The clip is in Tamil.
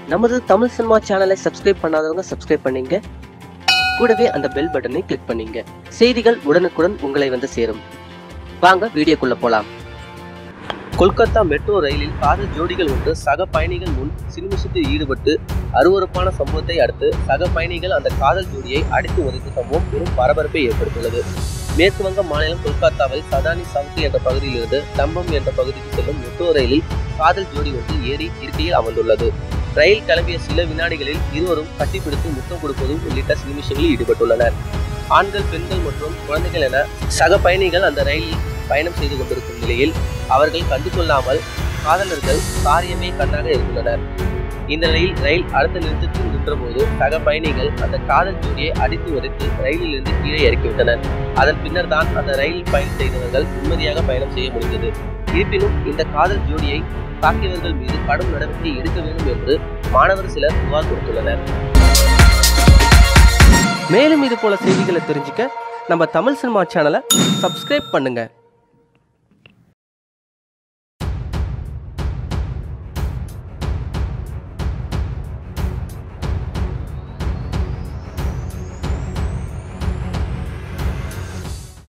நமது தமிழ் சினிமா சேனலை சப்ஸ்கிரைப் பண்ணாதவங்க சப்ஸ்கிரைப் பண்ணீங்க கூடவே அந்த பெல் பட்டனை கிளிக் பண்ணீங்க செய்திகள் உடனுக்குடன் உங்களை வந்து சேரும் வாங்க வீடியோக்குள்ள போலாம் கொல்கத்தா மெட்ரோ ரயிலில் காதல் ஜோடிகள் ஒன்று சக பயணிகள் முன் சினிமிஷத்தில் ஈடுபட்டு அருவருப்பான சம்பவத்தை அடுத்து சக பயணிகள் அந்த காதல் ஜோடியை அடித்து உதைத்த சம்பவம் பெரும் பரபரப்பை ஏற்படுத்தியுள்ளது மேற்கு வங்க மாநிலம் கொல்கத்தாவில் சதானி சவுக்கு என்ற பகுதியிலிருந்து தம்பம் என்ற பகுதிக்கு செல்லும் மெட்ரோ ரயிலில் காதல் ஜோடி ஒன்று ஏறி இருக்கையில் அமர்ந்துள்ளது ரயில் கிளம்பிய சில வினாடிகளில் இருவரும் கட்டிப்பிடித்து முத்தம் கொடுப்பதும் உள்ளிட்ட நிமிஷங்களில் ஈடுபட்டுள்ளனர் ஆண்கள் பெண்கள் மற்றும் குழந்தைகள் என சக பயணிகள் அந்த ரயிலில் பயணம் செய்து கொண்டிருக்கும் நிலையில் அவர்கள் கண்டு கொள்ளாமல் காதலர்கள் காரியமே கண்ணாக இருந்துள்ளனர் இந்த நிலையில் ரயில் அடுத்த நிறுத்தத்தில் நின்றபோது சக பயணிகள் அந்த காதல் ஜோடியை அடித்து உதைத்து ரயிலில் இருந்து கீழே இறக்கிவிட்டனர் அதன் பின்னர் தான் அந்த ரயிலில் பயணம் செய்தவர்கள் நிம்மதியாக பயணம் செய்ய முடிந்தது இருப்பினும் இந்த காதல் ஜோடியை தாக்கியவர்கள் மீது கடும் நடவடிக்கை எடுக்க வேண்டும் என்று மாணவர் சிலர் புகார் கொடுத்துள்ளனர் மேலும் இது போல செய்திகளை தெரிஞ்சுக்க நம்ம தமிழ் சினிமா சேனலை சப்ஸ்கிரைப் பண்ணுங்க